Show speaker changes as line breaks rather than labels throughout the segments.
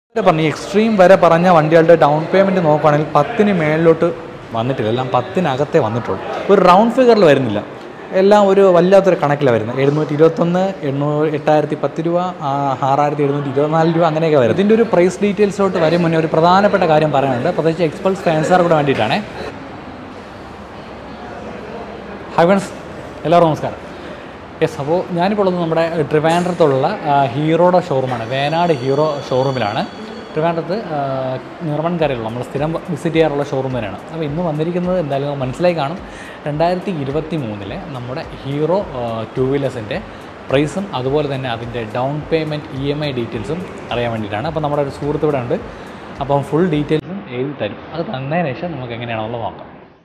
ഇവിടെ പറഞ്ഞ എക്സ്ട്രീം വരെ പറഞ്ഞ വണ്ടികളുടെ ഡൗൺ പേയ്മെൻറ്റ് നോക്കുകയാണെങ്കിൽ പത്തിന് മേളിലോട്ട് വന്നിട്ടില്ല എല്ലാം പത്തിനകത്തേ വന്നിട്ടുള്ളൂ ഒരു റൗണ്ട് ഫിഗറിൽ വരുന്നില്ല എല്ലാം ഒരു വല്ലാത്തൊരു കണക്കിലാണ് വരുന്നത് എഴുന്നൂറ്റി ഇരുപത്തൊന്ന് എണ്ണൂറ് എട്ടായിരത്തി പത്ത് രൂപ ആ, ആറായിരത്തി എഴുന്നൂറ്റി ഇരുപത്തിനാല് രൂപ അങ്ങനെയൊക്കെ വരും ഇതിൻ്റെ ഒരു പ്രൈസ് ഡീറ്റെയിൽസിലോട്ട് വരും മുന്നേ ഒരു പ്രധാനപ്പെട്ട കാര്യം പറയാനുണ്ട് പ്രത്യേകിച്ച് എക്സ്പൾസ് ഫാൻസാർ കൂടെ വേണ്ടിയിട്ടാണ് ഹായ് ഫ്രണ്ട്സ് എല്ലാവർക്കും നമസ്കാരം യെസ് അപ്പോൾ ഞാനിപ്പോൾ ഉള്ളത് നമ്മുടെ ട്രിവാൻഡ്രത്തുള്ള ആ, ഹീറോയുടെ ഷോറൂമാണ് വേനാട് ഹീറോ ഷോറൂമിലാണ് ട്രിവാൻഡ്രത്ത് ആ, നിർമ്മൺകരയിലുള്ള നമ്മൾ സ്ഥിരം വിസിറ്റ് ചെയ്യാറുള്ള ഷോറൂം തന്നെയാണ് അപ്പോൾ ഇന്ന് വന്നിരിക്കുന്നത് എന്തായാലും നമുക്ക് മനസ്സിലായി കാണും രണ്ടായിരത്തി ഇരുപത്തി മൂന്നിലെ നമ്മുടെ ഹീറോ ടു വീലേഴ്സിൻ്റെ പ്രൈസും അതുപോലെ തന്നെ അതിൻ്റെ down payment E M I ഡീറ്റെയിൽസും അറിയാൻ വേണ്ടിയിട്ടാണ് അപ്പോൾ നമ്മുടെ ഒരു സുഹൃത്ത് ഇവിടെ ഉണ്ട് അപ്പം ഫുൾ ഡീറ്റെയിൽസും എഴുതി തരും അത് തന്നതിന് ശേഷം നമുക്ക് എങ്ങനെയാണെന്നുള്ളത് നോക്കാം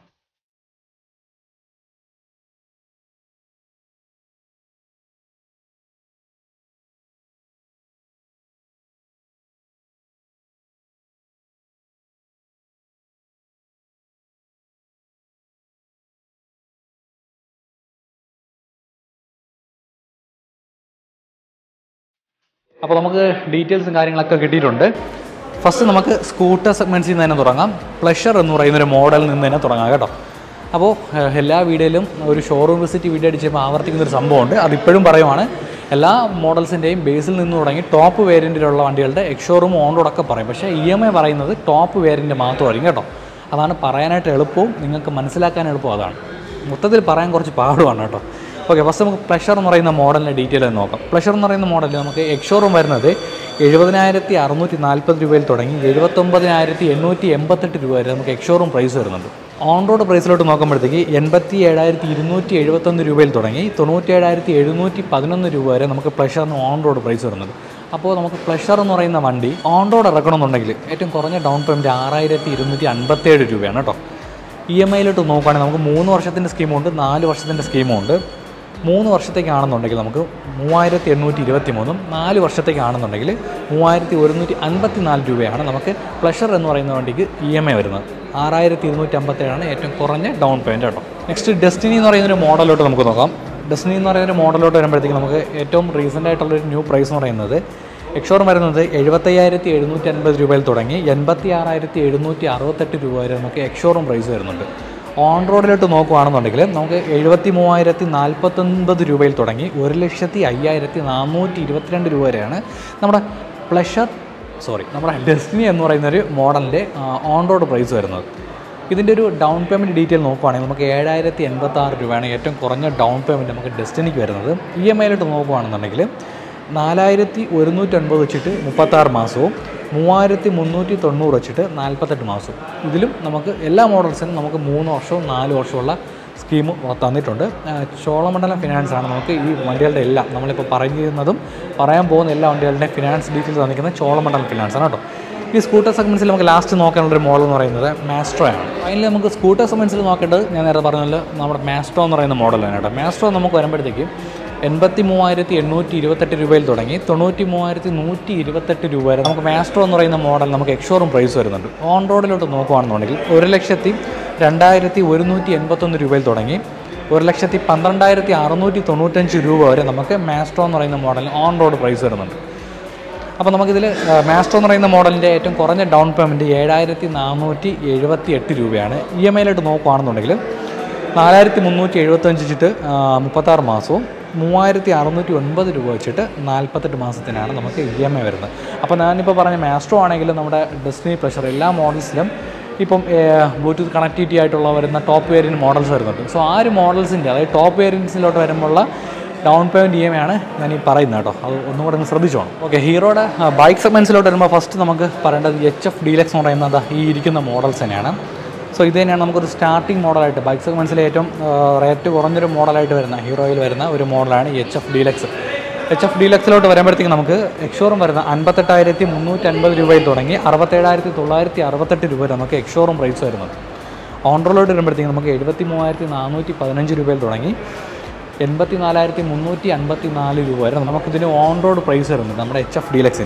അപ്പോൾ നമുക്ക് ഡീറ്റെയിൽസും കാര്യങ്ങളൊക്കെ കിട്ടിയിട്ടുണ്ട് ഫസ്റ്റ് നമുക്ക് സ്കൂട്ടർ സെഗ്മെൻറ്റ്സിൽ നിന്ന് തന്നെ തുടങ്ങാം പ്ലഷർ എന്ന് പറയുന്ന ഒരു മോഡലിൽ നിന്ന് തന്നെ തുടങ്ങാം കേട്ടോ അപ്പോൾ ഏഹ്, എല്ലാ വീഡിയോയിലും ഒരു ഷോറൂം വിസിറ്റ് വീഡിയോ അടിച്ചപ്പോൾ ആവർത്തിക്കുന്ന ഒരു സംഭവമുണ്ട് അതിപ്പോഴും പറയുവാണ് എല്ലാ മോഡൽസിൻ്റെയും ബേസിൽ നിന്ന് തുടങ്ങി ടോപ്പ് വേരിയൻറ്റിലുള്ള വണ്ടികളുടെ എക്സ്ഷോറൂം ഓൺ റോഡൊക്കെ പറയും പക്ഷേ ഇ എം ഐ പറയുന്നത് ടോപ്പ് വേരിയൻറ്റ് മാത്രമായിരിക്കും കേട്ടോ അതാണ് പറയാനായിട്ട് എളുപ്പവും നിങ്ങൾക്ക് മനസ്സിലാക്കാൻ എളുപ്പവും അതാണ് മൊത്തത്തിൽ പറയാൻ കുറച്ച് പാടുമാണ് കേട്ടോ ഓക്കെ ഫസ്റ്റ് നമുക്ക് പ്ലഷർ എന്ന് പറയുന്ന മോഡലിൻ്റെ ഡീറ്റെയിൽ ഒന്ന് നോക്കാം പ്ലഷർ എന്ന് പറയുന്ന മോഡൽ നമുക്ക് എക്സ്ഷോറൂം വരുന്നത് എഴുപതിനായിരത്തി അറുന്നൂറ്റി നാൽപ്പത് രൂപയിൽ തുടങ്ങി എഴുപത്തൊമ്പതിനായിരത്തി എണ്ണൂറ്റി എൺപത്തെട്ട് രൂപ വരെ നമുക്ക് എക്സ്ഷോറൂം പ്രൈസ് വരുന്നുണ്ട് ഓൺ റോഡ് പ്രൈസിലോട്ട് നോക്കുമ്പോഴത്തേക്ക് എൺപത്തി ഏഴായിരത്തി ഇരുന്നൂറ്റി എഴുപത്തൊന്ന് രൂപയിൽ തുടങ്ങി തൊണ്ണൂറ്റി ഏഴായിരത്തി എഴുന്നൂറ്റി പതിനൊന്ന് രൂപ വരെ നമുക്ക് പ്ലഷറിന് ഓൺ റോഡ് പ്രൈസ് വരുന്നുണ്ട് അപ്പോൾ നമുക്ക് പ്ലഷർ എന്ന് പറയുന്ന വണ്ടി ഓൺ റോഡ് ഇറക്കണമെന്നുണ്ടെങ്കിൽ ഏറ്റവും കുറഞ്ഞ ഡൗൺ പേയ്മെൻറ്റ് ആറായിരത്തി ഇരുന്നൂറ്റി അൻപത്തേഴ് രൂപയാണ് കേട്ടോ ഇ എം ഐയിലോട്ട് നോക്കുകയാണെങ്കിൽ നമുക്ക് മൂന്ന് വർഷത്തിൻ്റെ സ്കീമുണ്ട് നാല് വർഷത്തിൻ്റെ സ്കീമുണ്ട് മൂന്ന് വർഷത്തേക്കാണെന്നുണ്ടെങ്കിൽ നമുക്ക് മൂവായിരത്തി എണ്ണൂറ്റി ഇരുപത്തി മൂന്നും നാല് വർഷത്തേക്കാണെന്നുണ്ടെങ്കിൽ മൂവായിരത്തി ഒരുന്നൂറ്റി അൻപത്തി നാല് രൂപയാണ് നമുക്ക് പ്ലഷർ എന്ന് പറയുന്ന വണ്ടിക്ക് ഇ എം ഐ വരുന്നത് ആറായിരത്തി ഇരുന്നൂറ്റി അമ്പത്തേഴാണ് ഏറ്റവും കുറഞ്ഞ ഡൗൺ പേയ്മെൻറ്റ് കേട്ടോ നെക്സ്റ്റ് ഡെസ്റ്റിനി എന്ന് പറയുന്നൊരു മോഡലോട്ട് നമുക്ക് നോക്കാം ഡെസ്റ്റിനി എന്ന് പറയുന്ന ഒരു മോഡലോട്ട് വരുമ്പോഴത്തേക്ക് നമുക്ക് ഏറ്റവും റീസെൻ്റ് ആയിട്ടുള്ളൊരു ന്യൂ പ്രൈസ് എന്ന് പറയുന്നത് എക്സോർ വരുന്നത് എഴുപത്തയ്യായിരത്തി എഴുന്നൂറ്റി അൻപത് രൂപയിൽ തുടങ്ങി എൺപത്തി ആറായിരത്തി എഴുന്നൂറ്റി അറുപത്തെട്ട് രൂപ വരെ നമുക്ക് എക്സോറും പ്രൈസ് വരുന്നുണ്ട് ഓൺ റോഡിലോട്ട് നോക്കുകയാണെന്നുണ്ടെങ്കിൽ നമുക്ക് എഴുപത്തി മൂവായിരത്തി നാൽപ്പത്തൊൻപത് രൂപയിൽ തുടങ്ങി ഒരു ലക്ഷത്തി അയ്യായിരത്തി നാനൂറ്റി ഇരുപത്തിരണ്ട് രൂപ വരെയാണ് നമ്മുടെ പ്ലഷർ സോറി നമ്മുടെ ഡെസ്റ്റിനി എന്ന് പറയുന്ന ഒരു മോഡലിൻ്റെ ഓൺ റോഡ് പ്രൈസ് വരുന്നത് ഇതിൻ്റെ ഒരു ഡൗൺ പേയ്മെൻറ്റ് ഡീറ്റെയിൽ നോക്കുവാണെങ്കിൽ നമുക്ക് ഏഴായിരത്തി എൺപത്തി ആറ് രൂപയാണ് ഏറ്റവും കുറഞ്ഞ ഡൗൺ പേയ്മെൻറ്റ് നമുക്ക് ഡെസ്റ്റിനിക്ക് വരുന്നത് ഇ എം ഐയിലോട്ട് നോക്കുകയാണെന്നുണ്ടെങ്കിൽ നാലായിരത്തി ഒരുന്നൂറ്റൻപത് വെച്ചിട്ട് മുപ്പത്താറ് മാസവും മൂവായിരത്തി മുന്നൂറ്റി തൊണ്ണൂറ് വെച്ചിട്ട് നാൽപ്പത്തെട്ട് മാസവും ഇതിലും നമുക്ക് എല്ലാ മോഡൽസിനും നമുക്ക് മൂന്ന് വർഷവും നാല് വർഷമുള്ള സ്കീം തന്നിട്ടുണ്ട് ആ, ചോളമണ്ഡലം ഫിനാൻസ് ആണ് നമുക്ക് ഈ വണ്ടികളുടെ എല്ലാം നമ്മളിപ്പോൾ പറയുന്നതും പറയാൻ പോകുന്ന എല്ലാ വണ്ടികളുടെ ഫിനാൻസ് ഡീറ്റെയിൽസ് തന്നിരിക്കുന്നത് ചോളമണ്ഡലം ഫിനാൻസ് ആണ് കേട്ടോ ഈ സ്കൂട്ടർ സെഗ്മെൻറ്റ്സിൽ നമുക്ക് ലാസ്റ്റ് നോക്കാനുള്ള ഒരു മോഡൽ എന്ന് പറയുന്നത് മാസ്ട്രോ ആണ് അതിൽ നമുക്ക് സ്കൂട്ടർ സെഗ്മെൻറ്റ്സിൽ നോക്കേണ്ടത് ഞാൻ നേരത്തെ പറഞ്ഞല്ലോ നമ്മുടെ മാസ്ട്രോ എന്ന് പറയുന്ന മോഡലാണ് കേട്ടോ മാസ്ട്രോ നമുക്ക് വരുമ്പോഴത്തേക്കും എൺപത്തി മൂവായിരത്തി എണ്ണൂറ്റി ഇരുപത്തെട്ട് രൂപയിൽ തുടങ്ങി തൊണ്ണൂറ്റി മൂവായിരത്തി നൂറ്റി ഇരുപത്തെട്ട് രൂപ വരെ നമുക്ക് മാസ്ട്രോ എന്ന് പറയുന്ന മോഡൽ നമുക്ക് എക്സോറും പ്രൈസ് വരുന്നുണ്ട് ഓൺ റോഡിലോട്ട് നോക്കുകയാണെന്നുണ്ടെങ്കിൽ ഒരു ലക്ഷത്തി രണ്ടായിരത്തി ഒരുന്നൂറ്റി എൺപത്തൊന്ന് രൂപയിൽ തുടങ്ങി ഒരു ലക്ഷത്തി പന്ത്രണ്ടായിരത്തി അറുന്നൂറ്റി തൊണ്ണൂറ്റഞ്ച് രൂപ വരെ നമുക്ക് മാസ്ട്രോ എന്ന് പറയുന്ന മോഡലിന് ഓൺ റോഡ് പ്രൈസ് വരുന്നുണ്ട് അപ്പോൾ നമുക്കിതിൽ മാസ്റ്റർ എന്ന് പറയുന്ന മോഡലിൻ്റെ ഏറ്റവും കുറഞ്ഞ ഡൗൺ പേയ്മെൻറ്റ് ഏഴായിരത്തി നാനൂറ്റി എഴുപത്തി എട്ട് രൂപയാണ് ഇ എം ഐയിലോട്ട് നോക്കുകയാണെന്നുണ്ടെങ്കിൽ നാലായിരത്തി മുന്നൂറ്റി എഴുപത്തഞ്ച് വെച്ചിട്ട് മുപ്പത്താറ് മാസവും മൂവായിരത്തി അറുന്നൂറ്റി ഒൻപത് രൂപ വെച്ചിട്ട് നാൽപ്പത്തെട്ട് മാസത്തിനാണ് നമുക്ക് ഇ എം ഐ വരുന്നത് അപ്പോൾ ഞാനിപ്പോൾ പറഞ്ഞ മാസ്ട്രോ ആണെങ്കിലും നമ്മുടെ ഡെസ്റ്റിനി പ്രഷർ എല്ലാ മോഡൽസിലും ഇപ്പം ബ്ലൂടൂത്ത് കണക്ടിവിറ്റി ആയിട്ടുള്ള വരുന്ന ടോപ്പ് വേരിയൻറ്റ് മോഡൽസ് വരുന്നുണ്ട് സോ ആ ഒരു മോഡൽസിൻ്റെ അതായത് ടോപ്പ് വേരിയൻസിലോട്ട് വരുമ്പോഴുള്ള down payment E M I ആണ് ഞാൻ ഈ പറയുന്നത് കേട്ടോ അത് ഒന്നും കൂടെ ഒന്ന് ശ്രദ്ധിച്ചോണം ഓക്കെ ഹീറോയുടെ ബൈക്ക് സെഗ്മെൻറ്റ്സിലോട്ട് വരുമ്പോൾ ഫസ്റ്റ് നമുക്ക് പറയേണ്ടത് എച്ച് എഫ് ഡീലക്സ് എന്ന് പറയുന്നത് ഈ ഇരിക്കുന്ന മോഡൽസ് തന്നെയാണ് സോ ഇത് തന്നെയാണ് നമുക്കൊരു സ്റ്റാർട്ടിംഗ് മോഡലായിട്ട് ബൈക്ക് സെഗ്മെൻറ്റ്സിലെ ഏറ്റവും റേറ്റ് കുറഞ്ഞൊരു മോഡലായിട്ട് വരുന്ന ഹീറോയിൽ വരുന്ന ഒരു മോഡലാണ് H F deluxe H F ഡീലക്സിലോട്ട് വരുമ്പോഴത്തേക്ക് നമുക്ക് എക്സോറും വരുന്ന അൻപത്തെട്ടായിരത്തി മുന്നൂറ്റി അൻപത് രൂപയിൽ തുടങ്ങി അറുപത്തേഴായിരത്തി തൊള്ളായിരത്തി അറുപത്തെട്ട് രൂപ വരെ നമുക്ക് എക്സോറും പ്രൈസ് വരുന്നത് ഓൺറോലോട്ട് വരുമ്പോഴത്തേക്ക് നമുക്ക് എഴുപത്തി മൂവായിരത്തി നാനൂറ്റി പതിനഞ്ച് രൂപയിൽ തുടങ്ങി എൺപത്തി നാലായിരത്തി മുന്നൂറ്റി അൻപത്തി നാല് രൂപ വരെ നമുക്കിതിന് ഓൺ റോഡ് പ്രൈസ് വരുന്നുണ്ട് നമ്മുടെ എച്ച് എഫ് ഡീലക്സിന്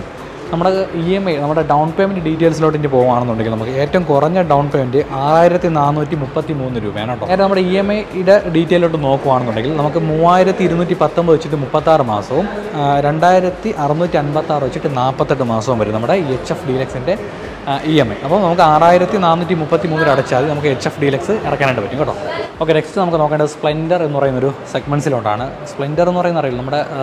നമ്മുടെ ഇ എം ഐ നമ്മുടെ ഡൗൺ പേയ്മെൻറ്റ് ഡീറ്റെയിൽസിലോട്ട് ഇനി പോകുകയാണെന്നുണ്ടെങ്കിൽ നമുക്ക് ഏറ്റവും കുറഞ്ഞ ഡൗൺ പേയ്മെൻറ്റ് ആയിരത്തി നാനൂറ്റി മുപ്പത്തി മൂന്ന് രൂപയാണ് കേട്ടോ നേരെ നമ്മുടെ ഇ എം ഐയുടെ ഡീറ്റെയിലോട്ട് നോക്കുകയാണെന്നുണ്ടെങ്കിൽ നമുക്ക് മൂവായിരത്തി ഇരുന്നൂറ്റി പത്തൊമ്പത് വെച്ചിട്ട് മുപ്പത്താറ് മാസവും ആ, രണ്ടായിരത്തി അറുന്നൂറ്റി അൻപത്താറ് വെച്ചിട്ട് നാൽപ്പത്തെട്ട് മാസവും വരും നമ്മുടെ എച്ച് എഫ് ഡീലക്സിൻ്റെ ഇ എം ഐ അപ്പോൾ നമുക്ക് ആറായിരത്തി നാനൂറ്റി മുപ്പത്തി മൂന്നിൽ അടച്ചാൽ മതി നമുക്ക് എച്ച് എഫ് ഡീലക്സ് ഇറക്കാനായിട്ട് പറ്റും കേട്ടോ ഓക്കെ നെക്സ്റ്റ് നമുക്ക് നോക്കേണ്ടത് സ്പ്ലെൻഡർ എന്ന് പറയുന്നൊരു സെഗ്മെൻസിലോട്ടാണ് സ്പ്ലെൻഡർ എന്ന് പറയുന്ന അറിയില്ല നമ്മുടെ ആ,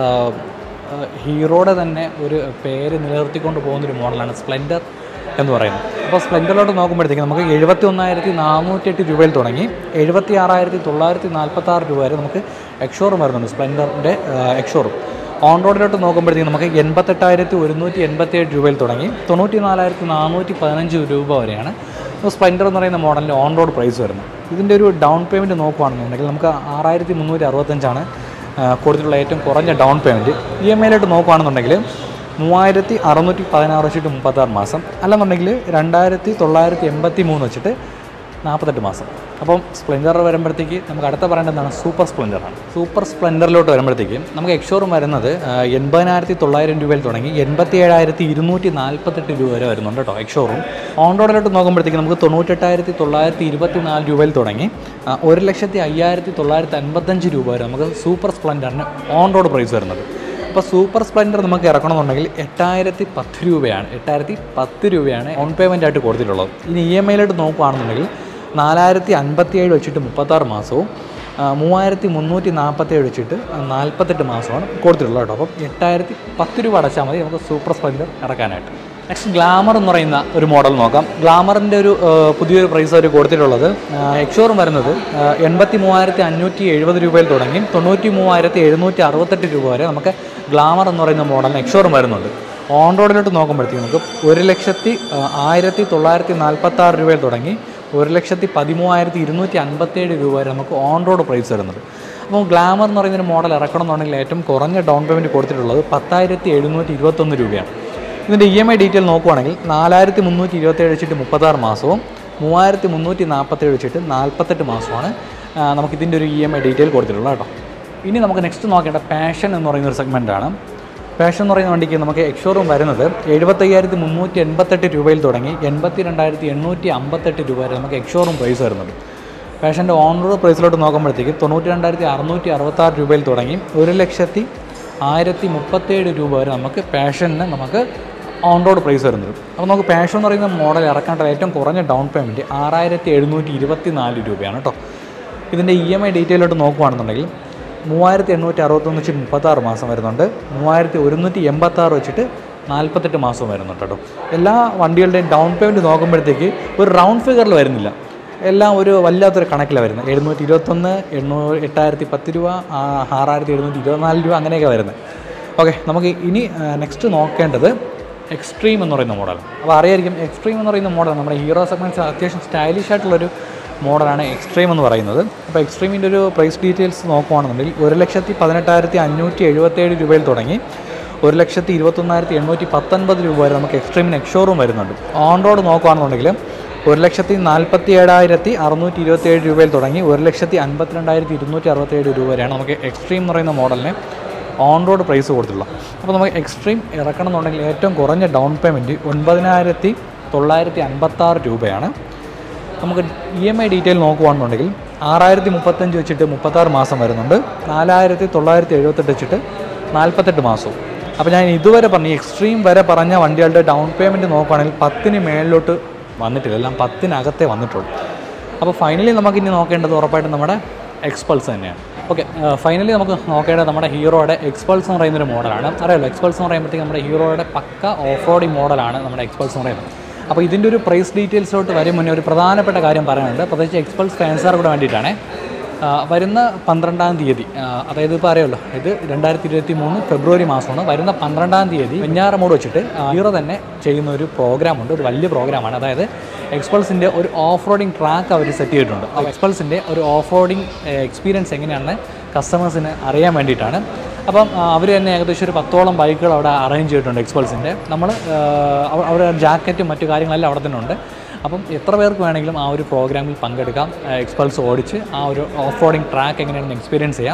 ആ, ഹീറോയുടെ തന്നെ ഒരു പേര് നിലനിർത്തിക്കൊണ്ട് പോകുന്നൊരു മോഡലാണ് സ്പ്ലെൻഡർ എന്ന് പറയുന്നത് അപ്പോൾ സ്പ്ലെൻഡറിലോട്ട് നോക്കുമ്പോഴത്തേക്ക് നമുക്ക് എഴുപത്തി ഒന്നായിരത്തി നാനൂറ്റെട്ട് രൂപയിൽ തുടങ്ങി എഴുപത്തി ആറായിരത്തി തൊള്ളായിരത്തി നാൽപ്പത്തി ആറ് രൂപ വരെ നമുക്ക് എക്സോറും വരുന്നുണ്ട് സ്പ്ലെൻഡറിൻ്റെ എക്സോറും ഓൺ റോഡിലോട്ട് നോക്കുമ്പോഴത്തേക്ക് നമുക്ക് എൺപത്തെട്ടായിരത്തി ഒരുന്നൂറ്റി എൺപത്തിയേഴ് രൂപയിൽ തുടങ്ങി തൊണ്ണൂറ്റി നാലായിരത്തി നാനൂറ്റി പതിനഞ്ച് രൂപ വരെയാണ് സ്പ്ലെൻഡർ എന്ന് പറയുന്ന മോഡലിൻ്റെ ഓൺ റോഡ് പ്രൈസ് വരുന്നത് ഇതിൻ്റെ ഒരു ഡൗൺ പേയ്മെൻറ്റ് നോക്കുകയാണെന്നുണ്ടെങ്കിൽ നമുക്ക് ആറായിരത്തി മുന്നൂറ്റി അറുപത്തഞ്ചാണ് കൊടുത്തിട്ടുള്ള ഏറ്റവും കുറഞ്ഞ ഡൗൺ പേയ്മെൻറ്റ് ഇ എം ഐയിലോട്ട് നോക്കുകയാണെന്നുണ്ടെങ്കിൽ മൂവായിരത്തി അറുന്നൂറ്റി പതിനാറ് വെച്ചിട്ട് മുപ്പത്താറ് മാസം അല്ലെന്നുണ്ടെങ്കിൽ രണ്ടായിരത്തി തൊള്ളായിരത്തി എൺപത്തി മൂന്ന് വെച്ചിട്ട് നാൽപ്പത്തെട്ട് മാസം അപ്പം സ്പ്ലെൻഡർ വരുമ്പോഴത്തേക്ക് നമുക്ക് അടുത്ത പറയേണ്ടത് എന്താണ് സൂപ്പർ സ്പ്ലെൻഡറാണ് സൂപ്പർ സ്പ്ലെൻഡറിലോട്ട് വരുമ്പോഴത്തേക്ക് നമുക്ക് എക്സോറും വരുന്നത് ആ, എൺപതിനായിരത്തി തൊള്ളായിരം രൂപയിൽ തുടങ്ങി എൺപത്തി ഏഴായിരത്തി ഇരുന്നൂറ്റി നാൽപ്പത്തെട്ട് രൂപ വരെ വരുന്നുണ്ട് കേട്ടോ എക്സോറും ഓൺ റോഡിലോട്ട് നോക്കുമ്പോഴത്തേക്ക് നമുക്ക് തൊണ്ണൂറ്റെട്ടായിരത്തി തൊള്ളായിരത്തി ഇരുപത്തി നാല് രൂപയിൽ തുടങ്ങി ആ, ഒരു ലക്ഷത്തി അയ്യായിരത്തി തൊള്ളായിരത്തി അൻപത്തഞ്ച് രൂപ വരെ നമുക്ക് സൂപ്പർ സ്പ്ലെൻഡറിന് ഓൺ റോഡ് പ്രൈസ് വരുന്നത് അപ്പോൾ സൂപ്പർ സ്പ്ലെൻഡർ നമുക്ക് ഇറക്കണമെന്നുണ്ടെങ്കിൽ എട്ടായിരത്തി പത്ത് രൂപയാണ് എട്ടായിരത്തി പത്ത് രൂപയാണ് ഓൺ പേയ്മെൻ്റ് ആയിട്ട് കൊടുത്തിട്ടുള്ളത് ഇനി ഇ എം ഐയിലോട്ട് നോക്കുകയാണെന്നുണ്ടെങ്കിൽ നാലായിരത്തി അൻപത്തിയേഴ് വെച്ചിട്ട് മുപ്പത്താറ് മാസവും ആ, മൂവായിരത്തി മുന്നൂറ്റി നാൽപ്പത്തേഴ് വെച്ചിട്ട് നാൽപ്പത്തെട്ട് മാസമാണ് കൊടുത്തിട്ടുള്ളത് കേട്ടോ അപ്പം എട്ടായിരത്തി പത്ത് രൂപ അടച്ചാൽ മതി നമുക്ക് സൂപ്പർ സ്പ്ലെൻഡർ ഇറക്കാനായിട്ട് നെക്സ്റ്റ് ഗ്ലാമർ എന്ന് പറയുന്ന ഒരു മോഡൽ നോക്കാം ഗ്ലാമറിൻ്റെ ഒരു ആ, പുതിയൊരു പ്രൈസ് അവർ കൊടുത്തിട്ടുള്ളത് എക്സോറും വരുന്നത് എൺപത്തി മൂവായിരത്തി അഞ്ഞൂറ്റി എഴുപത് രൂപയിൽ തുടങ്ങി തൊണ്ണൂറ്റി മൂവായിരത്തി എഴുന്നൂറ്റി അറുപത്തെട്ട് രൂപ വരെ നമുക്ക് ഗ്ലാമർ എന്ന് പറയുന്ന മോഡലിന് എക്സോറും വരുന്നുണ്ട് ഓൺ റോഡിലോട്ട് നോക്കുമ്പോഴത്തേക്ക് നമുക്ക് ഒരു ലക്ഷത്തി ആ, ആയിരത്തി തൊള്ളായിരത്തി നാൽപ്പത്തി ആറ് രൂപയിൽ തുടങ്ങി ഒരു ലക്ഷത്തി പതിമൂവായിരത്തി ഇരുന്നൂറ്റി അൻപത്തേഴ് രൂപ വരെ നമുക്ക് ഓൺ റോഡ് പ്രൈസ് വരുന്നത് അപ്പോൾ ഗ്ലാമർ എന്ന് പറയുന്ന ഒരു മോഡൽ ഇറക്കണം എന്നുണ്ടെങ്കിൽ ഏറ്റവും കുറഞ്ഞ ഡൗൺ പേയ്മെൻറ്റ് കൊടുത്തിട്ടുള്ളത് പത്തായിരത്തി എഴുന്നൂറ്റി ഇരുപത്തൊന്ന് രൂപയാണ് ഇതിൻ്റെ ഇ എം ഐ ഡീറ്റെയിൽ നോക്കുവാണെങ്കിൽ നാലായിരത്തി മുന്നൂറ്റി ഇരുപത്തേഴ് വെച്ചിട്ട് മുപ്പത്താറ് മാസവും മൂവായിരത്തി മുന്നൂറ്റി നാൽപ്പത്തേഴ് വെച്ചിട്ട് നാൽപ്പത്തെട്ട് മാസമാണ് ആ, നമുക്കിതിൻ്റെ ഒരു ഇ എം ഐ ഡീറ്റെയിൽ കൊടുത്തിട്ടുള്ളത് കേട്ടോ ഇനി നമുക്ക് നെക്സ്റ്റ് നോക്കേണ്ട പാഷൻ എന്ന് പറയുന്ന ഒരു സെഗ്മെൻറ്റാണ് പാഷൻ എന്ന് പറയുന്ന വണ്ടിക്ക് നമുക്ക് എക്സോറും വരുന്നത് എഴുപത്തയ്യായിരത്തി മുന്നൂറ്റി എൺപത്തെട്ട് രൂപയിൽ തുടങ്ങി എൺപത്തി രണ്ടായിരത്തി എണ്ണൂറ്റി അമ്പത്തെട്ട് രൂപ വരെ നമുക്ക് എക്സോറും പ്രൈസ് വരുന്നുണ്ട് പാഷൻ്റെ ഓൺ റോഡ് പ്രൈസിലോട്ട് നോക്കുമ്പോഴത്തേക്ക് തൊണ്ണൂറ്റി രണ്ടായിരത്തി അറുന്നൂറ്റി അറുപത്താറ് രൂപയിൽ തുടങ്ങി ഒരു ലക്ഷത്തി ആയിരത്തി മുപ്പത്തേഴ് രൂപ വരെ നമുക്ക് പാഷന് നമുക്ക് ഓൺ റോഡ് പ്രൈസ് വരുന്നത് അപ്പോൾ നമുക്ക് പാഷൻ എന്ന് പറയുന്ന മോഡൽ ഇറക്കേണ്ട ഏറ്റവും കുറഞ്ഞ ഡൗൺ പേയ്മെൻറ്റ് ആറായിരത്തി എഴുന്നൂറ്റി ഇരുപത്തി നാല് രൂപയാണ് കേട്ടോ ഇതിൻ്റെ ഇ എം ഐ ഡീറ്റെയിലോട്ട് നോക്കുകയാണെന്നുണ്ടെങ്കിൽ മൂവായിരത്തി എണ്ണൂറ്റി അറുപത്തൊന്ന് വെച്ച് മുപ്പത്താറ് മാസം വരുന്നുണ്ട് മൂവായിരത്തി ഒരുന്നൂറ്റി എൺപത്താറ് വെച്ചിട്ട് നാൽപ്പത്തെട്ട് മാസം വരുന്നുണ്ട് കേട്ടോ എല്ലാ വണ്ടികളുടെയും ഡൗൺ പേയ്മെൻറ്റ് നോക്കുമ്പോഴത്തേക്ക് ഒരു റൗണ്ട് ഫിഗറിൽ വരുന്നില്ല എല്ലാം ഒരു വല്ലാത്തൊരു കണക്കിലാണ് വരുന്നത് എഴുന്നൂറ്റി ഇരുപത്തൊന്ന് എണ്ണൂറ് എട്ടായിരത്തി പത്ത് രൂപ ആ, ആറായിരത്തി എഴുന്നൂറ്റി ഇരുപത്തിനാല് രൂപ അങ്ങനെയൊക്കെ വരുന്നത് ഓക്കെ നമുക്ക് ഇനി നെക്സ്റ്റ് നോക്കേണ്ടത് എക്സ്ട്രീം എന്ന് പറയുന്ന മോഡൽ അപ്പോൾ അറിയായിരിക്കും എക്സ്ട്രീം എന്ന് പറയുന്ന മോഡൽ നമ്മുടെ ഹീറോ സെഗ്മെൻറ്റ്സ് അത്യാവശ്യം സ്റ്റൈലിഷ് ആയിട്ടുള്ളൊരു മോഡലാണ് എക്സ്ട്രീം എന്ന് പറയുന്നത് അപ്പോൾ എക്സ്ട്രീമിൻ്റെ ഒരു പ്രൈസ് ഡീറ്റെയിൽസ് നോക്കുകയാണെന്നുണ്ടെങ്കിൽ ഒരു ലക്ഷത്തി പതിനെട്ടായിരത്തി അഞ്ഞൂറ്റി എഴുപത്തേഴ് രൂപയിൽ തുടങ്ങി ഒരു ലക്ഷത്തി ഇരുപത്തൊന്നായിരത്തി എണ്ണൂറ്റി പത്തൊൻപത് രൂപ വരെ നമുക്ക് എക്സ്ട്രീമിന് എക്സോറും വരുന്നുണ്ട് ഓൺ റോഡ് നോക്കുകയാണെന്നുണ്ടെങ്കിൽ ഒരു ലക്ഷത്തി നാൽപ്പത്തി ഏഴായിരത്തി അറുന്നൂറ്റി ഇരുപത്തേഴ് രൂപയിൽ തുടങ്ങി ഒരു ലക്ഷത്തി അൻപത്തിരണ്ടായിരത്തി ഇരുന്നൂറ്റി അറുപത്തേഴ് രൂപ വരെയാണ് നമുക്ക് എക്സ്ട്രീം എന്ന് പറയുന്ന മോഡലിന് ഓൺ റോഡ് പ്രൈസ് കൊടുത്തിട്ടുള്ളത് അപ്പോൾ നമുക്ക് എക്സ്ട്രീം ഇറക്കണം എന്നുണ്ടെങ്കിൽ ഏറ്റവും കുറഞ്ഞ ഡൗൺ പേയ്മെൻറ്റ് ഒൻപതിനായിരത്തി തൊള്ളായിരത്തി അൻപത്താറ് രൂപയാണ് നമുക്ക് ഇ എം ഐ ഡീറ്റെയിൽ നോക്കുകയാണെന്നുണ്ടെങ്കിൽ ആറായിരത്തി മുപ്പത്തഞ്ച് വെച്ചിട്ട് മുപ്പത്താറ് മാസം വരുന്നുണ്ട് നാലായിരത്തി തൊള്ളായിരത്തി എഴുപത്തെട്ട് വെച്ചിട്ട് നാൽപ്പത്തെട്ട് മാസവും അപ്പോൾ ഞാൻ ഇതുവരെ പറഞ്ഞ എക്സ്ട്രീം വരെ പറഞ്ഞ വണ്ടികളുടെ ഡൗൺ പേയ്മെൻറ്റ് നോക്കുകയാണെങ്കിൽ പത്തിന് മേളിലോട്ട് വന്നിട്ടില്ല എല്ലാം പത്തിനകത്തേ വന്നിട്ടുള്ളൂ അപ്പോൾ ഫൈനലി നമുക്ക് ഇനി നോക്കേണ്ടത് ഉറപ്പായിട്ടും നമ്മുടെ എക്സ്പൾസ് തന്നെയാണ് ഓക്കെ ഫൈനലി നമുക്ക് നോക്കേണ്ടത് നമ്മുടെ ഹീറോയുടെ എക്സ്പൾസ് എന്ന് പറയുന്നൊരു മോഡലാണ് അറിയാലോ എക്സ്പൾസ് എന്ന് പറയുമ്പോഴത്തേക്ക് നമ്മുടെ ഹീറോയുടെ പക്ക ഓഫ് റോഡിങ് മോഡലാണ് നമ്മുടെ എക്സ്പൾസ് എന്ന് പറയുന്നത് അപ്പോൾ ഇതിൻ്റെ ഒരു പ്രൈസ് ഡീറ്റെയിൽസിലോട്ട് വരും മുന്നേ ഒരു പ്രധാനപ്പെട്ട കാര്യം പറയാനുണ്ട് പ്രത്യേകിച്ച് എക്സ്പൾസ് ഫാൻസാർ കൂടെ വേണ്ടിയിട്ടാണ് ആ, വരുന്ന പന്ത്രണ്ടാം തീയതി ആ, അതായത് ഇപ്പോൾ അറിയാമല്ലോ ഇത് രണ്ടായിരത്തി ഇരുപത്തി മൂന്ന് ഫെബ്രുവരി മാസമാണ് വരുന്ന പന്ത്രണ്ടാം തീയതി വെഞ്ഞാറമൂട് വെച്ചിട്ട് ആ, ഹീറോ തന്നെ ചെയ്യുന്ന ഒരു പ്രോഗ്രാമുണ്ട് ഒരു വലിയ പ്രോഗ്രാമാണ് അതായത് എക്സ്പൾസിൻ്റെ ഒരു ഓഫ് റോഡിങ് ട്രാക്ക് അവർ സെറ്റ് ചെയ്തിട്ടുണ്ട് അപ്പോൾ എക്സ്പൾസിൻ്റെ ഒരു ഓഫ് റോഡിങ് എക്സ്പീരിയൻസ് എങ്ങനെയാണെന്ന് കസ്റ്റമേഴ്സിന് അറിയാൻ വേണ്ടിയിട്ടാണ് അപ്പം അവർ തന്നെ ഏകദേശം ഒരു പത്തോളം ബൈക്കുകൾ അവിടെ അറേഞ്ച് ചെയ്തിട്ടുണ്ട് എക്സ്പൾസിൻ്റെ നമ്മൾ അവരുടെ ജാക്കറ്റും മറ്റു കാര്യങ്ങളെല്ലാം അവിടെ തന്നെ ഉണ്ട് അപ്പം എത്ര പേർക്ക് വേണമെങ്കിലും ആ ഒരു പ്രോഗ്രാമിൽ പങ്കെടുക്കാം എക്സ്പൾസ് ഓടിച്ച് ആ ഒരു ഓഫ് റോഡിങ് ട്രാക്ക് എങ്ങനെയാണെന്ന് എക്സ്പീരിയൻസ് ചെയ്യാം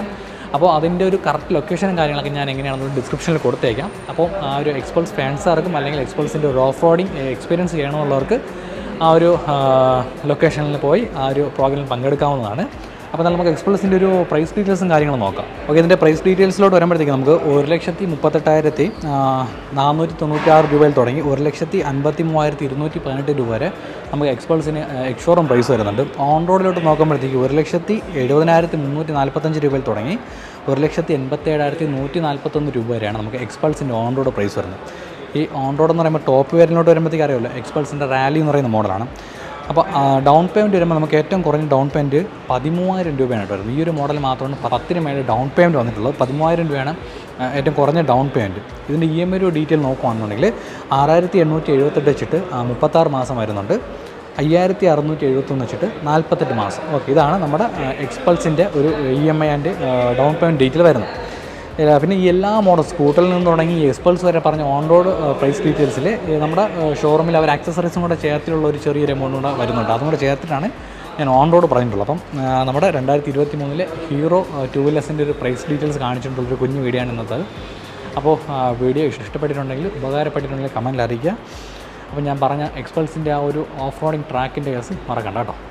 അപ്പോൾ അതിൻ്റെ ഒരു കറക്റ്റ് ലൊക്കേഷനും കാര്യങ്ങളൊക്കെ ഞാൻ എങ്ങനെയാണെന്ന് ഡിസ്ക്രിപ്ഷനിൽ കൊടുത്തേക്കാം അപ്പോൾ ആ ഒരു എക്സ്പൾസ് ഫാൻസാർക്കും അല്ലെങ്കിൽ എക്സ്പൾസിൻ്റെ ഒരു ഓഫ് റോഡിങ് എക്സ്പീരിയൻസ് ചെയ്യണമെന്നുള്ളവർക്ക് ആ ഒരു ലൊക്കേഷനിൽ പോയി ആ ഒരു പ്രോഗ്രാമിൽ പങ്കെടുക്കാവുന്നതാണ് അപ്പോൾ നമുക്ക് എക്സ്പ്രസിൻ്റെ ഒരു പ്രൈസ് ഡീറ്റെയിൽസും കാര്യങ്ങളും നോക്കാം ഓക്കെ ഇതിൻ്റെ പ്രൈസ് ഡീറ്റെയിൽസിലോട്ട് വരുമ്പോഴത്തേക്ക് നമുക്ക് ഒരു ലക്ഷത്തി മുപ്പത്തെട്ടായിരത്തി നാനൂറ്റി തൊണ്ണൂറ്റാറ് രൂപയിൽ തുടങ്ങി ഒരു ലക്ഷത്തി അൻപത്തി മൂവായിരത്തി ഇരുന്നൂറ്റി പതിനെട്ട് രൂപ വരെ നമുക്ക് എക്സ്പൾസിന് എക്സ്ഷോറും പ്രൈസ് വരുന്നുണ്ട് ഓൺ റോഡിലോട്ട് നോക്കുമ്പോഴത്തേക്ക് ഒരു ലക്ഷത്തി എഴുപതിനായിരത്തി മുന്നൂറ്റി നാൽപ്പത്തഞ്ച് രൂപയിൽ തുടങ്ങി ഒരു ലക്ഷത്തി എൺപത്തേഴായിരത്തി നൂറ്റി നാൽപ്പത്തൊന്ന് രൂപ വരെയാണ് നമുക്ക് എക്സ്പൾസിൻ്റെ ഓൺ റോഡ് പ്രൈസ് വരുന്നത് ഈ ഓൺ റോഡ് എന്ന് പറയുമ്പോൾ ടോപ്പ് വേരിലോട്ട് വരുമ്പോഴത്തേക്ക് അറിയാമല്ലോ എക്സ്പൾസിൻ്റെ റാലി എന്ന് പറയുന്ന മോഡലാണ് അപ്പോൾ ഡൗൺ പേയ്മെൻറ്റ് വരുമ്പോൾ നമുക്ക് ഏറ്റവും കുറഞ്ഞ ഡൗൺ പേയ്മെൻറ്റ് പതിമൂവായിരം രൂപയാണ് കേട്ടോ വരുന്നത് ഈ ഒരു മോഡൽ മാത്രമാണ് പത്തിന് മേലെ ഡൗൺ പേയ്മെൻറ്റ് വന്നിട്ടുള്ളത് പതിമൂവായിരം രൂപയാണ് ആ, ഏറ്റവും കുറഞ്ഞ ഡൗൺ പേയ്മെൻറ്റ് ഇതിൻ്റെ ഇ എം ഐ ഒരു ഡീറ്റെയിൽ നോക്കുകയാണെന്നുണ്ടെങ്കിൽ ആറായിരത്തി എണ്ണൂറ്റി എഴുപത്തെട്ട് വെച്ചിട്ട് ആ, മുപ്പത്താറ് മാസം വരുന്നുണ്ട് അയ്യായിരത്തി അറുന്നൂറ്റി എഴുപത്തൊന്ന് വെച്ചിട്ട് നാൽപ്പത്തെട്ട് മാസം ഓക്കെ ഇതാണ് നമ്മുടെ എക്സ്പൾസിൻ്റെ ഒരു E M I and down payment detail വരുന്നത് ഇല്ല, പിന്നെ ഈ എല്ലാ മോഡൽ സ്കൂട്ടറിൽ നിന്ന് തുടങ്ങി എക്സ്പൾസ് വരെ പറഞ്ഞ ഓൺ റോഡ് പ്രൈസ് ഡീറ്റെയിൽസിൽ നമ്മുടെ ഷോറൂമിൽ അവർ ആക്സസറീസും കൂടെ ചേർത്തിലുള്ള ഒരു ചെറിയൊരു എമൗണ്ട് കൂടെ വരുന്നുണ്ട് അതും കൂടെ ചേർത്തിട്ടാണ് ഞാൻ ഓൺ റോഡ് പറഞ്ഞിട്ടുള്ളത് അപ്പം ആ, നമ്മുടെ രണ്ടായിരത്തി ഇരുപത്തി മൂന്നിലെ ഹീറോ ടു വീലേഴ്സിൻ്റെ ഒരു പ്രൈസ് ഡീറ്റെയിൽസ് കാണിച്ചിട്ടുള്ളൊരു കുഞ്ഞു വീഡിയോ ആണ് ഇന്നത്തെ അപ്പോൾ ആ, വീഡിയോ ഇഷ്ടപ്പെട്ടിട്ടുണ്ടെങ്കിൽ ഉപകാരപ്പെട്ടിട്ടുണ്ടെങ്കിൽ കമൻറ്റിൽ അറിയിക്കുക അപ്പോൾ ഞാൻ പറഞ്ഞ എക്സ്പൾസിൻ്റെ ആ ഒരു ഓഫ് റോഡിങ് ട്രാക്കിൻ്റെ കേസ് മറക്കണ്ട കേട്ടോ